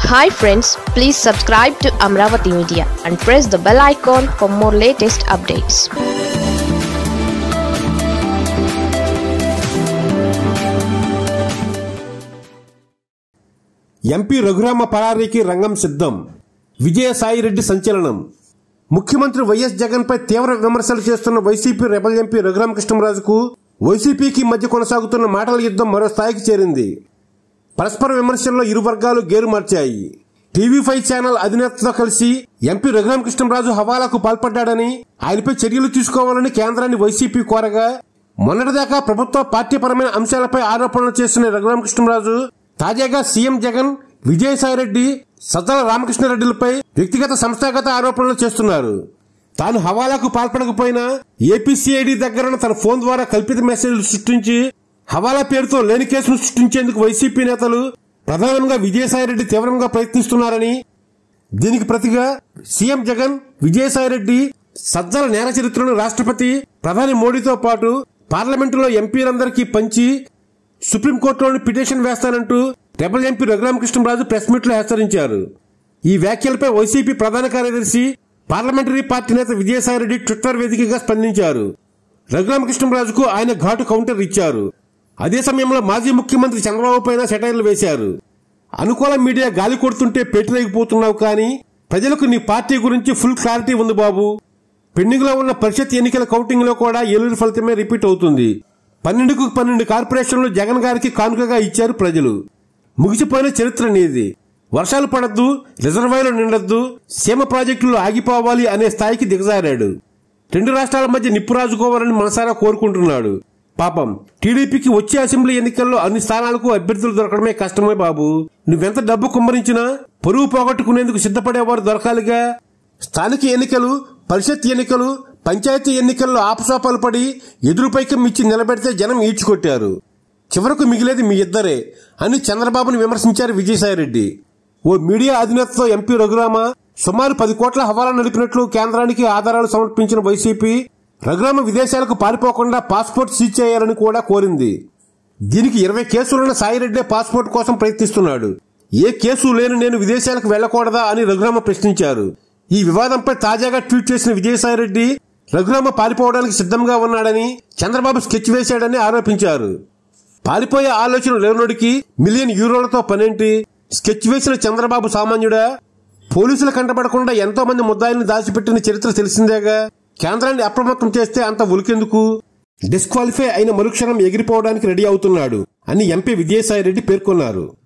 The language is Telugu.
hi friends please subscribe to Amaravati media and press the bell icon for more latest updates MP Raghurama పరారీకి రంగం సిద్ధం విజయసాయిరెడ్డి సంచలనం ముఖ్యమంత్రి వైఎస్ జగన్ పై తీవ్ర విమర్శలు చేస్తున్న వైసీపీ రెబల్ ఎంపీ రఘురామకృష్ణరాజుకు వైసీపీకి మధ్య కొనసాగుతున్న మాటల యుద్ధం మరో స్థాయికి చేరింది పరస్పర విమర్శల్లో ఇరు వర్గాలు గేరు మార్చాయి టీవీ ఫైవ్ ఛానల్ అధినేతతో కలిసి ఎంపీ రఘురామకృష్ణరాజు హవాలాకు పాల్పడ్డాడని ఆయనపై చర్యలు తీసుకోవాలని కేంద్రాన్ని వైసీపీ కోరగా మొన్నటిదాకా ప్రభుత్వ పార్టీపరమైన అంశాలపై ఆరోపణలు చేస్తున్న రఘురామకృష్ణరాజు తాజాగా సీఎం జగన్ విజయసాయిరెడ్డి సజ్జల రామకృష్ణారెడ్డిలపై వ్యక్తిగత సంస్థాగత ఆరోపణలు చేస్తున్నారు తాను హవాలాకు పాల్పడకపోయినా ఏపీసీఐడి దగ్గర తన ఫోన్ ద్వారా కల్పిత మెసేజ్లు సృష్టించి హవాలా పేరుతో లేని కేసును సృష్టించేందుకు వైసీపీ నేతలు ప్రధానంగా విజయసాయిరెడ్డి తీవ్రంగా ప్రయత్నిస్తున్నారని దీనికి ప్రతిగా సీఎం జగన్ విజయసాయిరెడ్డి సజ్జల నేర చరిత్రను రాష్ట్రపతి ప్రధాని మోడీతో పాటు పార్లమెంటులో ఎంపీలందరికీ పంచి సుప్రీంకోర్టులోని పిటిషన్ వేస్తానంటూ రెబల్ ఎంపీ రఘురామకృష్ణరాజు ప్రెస్ మీట్లో హెచ్చరించారు ఈ వ్యాఖ్యలపై వైసీపీ ప్రధాన కార్యదర్శి పార్లమెంటరీ పార్టీ నేత విజయసాయిరెడ్డి ట్విట్టర్ వేదికగా స్పందించారు రఘురామకృష్ణరాజుకు ఆయన ఘాటు కౌంటర్ ఇచ్చారు అదే సమయంలో మాజీ ముఖ్యమంత్రి చంద్రబాబు పైన సెటైర్లు వేశారు అనుకూల మీడియా గాలి కొడుతుంటే పెట్టలేకపోతున్నావు కానీ ప్రజలకు నీ పార్టీ గురించి ఫుల్ క్లారిటీ ఉంది బాబు పెండింగ్ లో ఉన్న పరిషత్ ఎన్నికల కౌంటింగ్ లో కూడా ఏలూరు ఫలితమే రిపీట్ అవుతుంది పన్నెండుకు పన్నెండు కార్పొరేషన్లు జగన్ గారికి కానుకగా ఇచ్చారు ప్రజలు ముగిసిపోయిన చరిత్ర నీది వర్షాలు పడద్దు రిజర్వాయర్లు నిండద్దు సీమ ప్రాజెక్టులు ఆగిపోవాలి అనే స్థాయికి దిగజారాడు రెండు రాష్ట్రాల మధ్య నిప్పు రాజుకోవాలని మనసారా కోరుకుంటున్నాడు పాపం టీడీపీకి వచ్చే అసెంబ్లీ ఎన్నికల్లో అన్ని స్థానాలకు అభ్యర్థులు దొరకడమే కష్టమే బాబు నువ్వెంత డబ్బు కుమ్మరించినా పొరుగు పోగొట్టుకునేందుకు సిద్ధపడేవారు దొరకాలిగా స్థానిక ఎన్నికలు పరిషత్ ఎన్నికలు పంచాయతీ ఎన్నికల్లో ఆపసోపాలు పడి ఎదురుపైకం ఇచ్చి నిలబెడితే జనం ఈడ్చుకొట్టారు చివరకు మిగిలేది మీ ఇద్దరే అని చంద్రబాబును విమర్శించారు విజయసాయిరెడ్డి ఓ మీడియా అధినేతతో ఎంపీ రఘురామ సుమారు పది కోట్ల హవాలా నడిపినట్లు కేంద్రానికి ఆధారాలు సమర్పించిన వైసీపీ రఘురామ విదేశాలకు పారిపోకుండా పాస్పోర్ట్ సీజ్ చేయాలని కూడా కోరింది దీనికి ఇరవై కేసులున్న సాయిరెడ్డే పాస్పోర్ట్ కోసం ప్రయత్నిస్తున్నాడు ఏ కేసు లేని నేను విదేశాలకు వెళ్లకూడదా అని రఘురామ ప్రశ్నించారు ఈ వివాదంపై తాజాగా ట్వీట్ చేసిన విజయసాయిరెడ్డి రఘురామ పారిపోవడానికి సిద్ధంగా ఉన్నాడని చంద్రబాబు స్కెచ్ వేశాడని ఆరోపించారు పారిపోయే ఆలోచన లేనోడికి మిలియన్ యూరోలతో పనేంటి స్కెచ్ వేసిన చంద్రబాబు సామాన్యుడా పోలీసులు కంటపడకుండా ఎంతో మంది ముద్దాయిల్ని దాచిపెట్టిన చరిత్ర తెలిసిందేగా కేంద్రాన్ని అప్రమత్తం చేస్తే అంత ఉలికెందుకు డిస్క్వాలిఫై అయిన మరుక్షణం ఎగిరిపోవడానికి రెడీ అవుతున్నాడు అని ఎంపీ విజయసాయిరెడ్డి పేర్కొన్నారు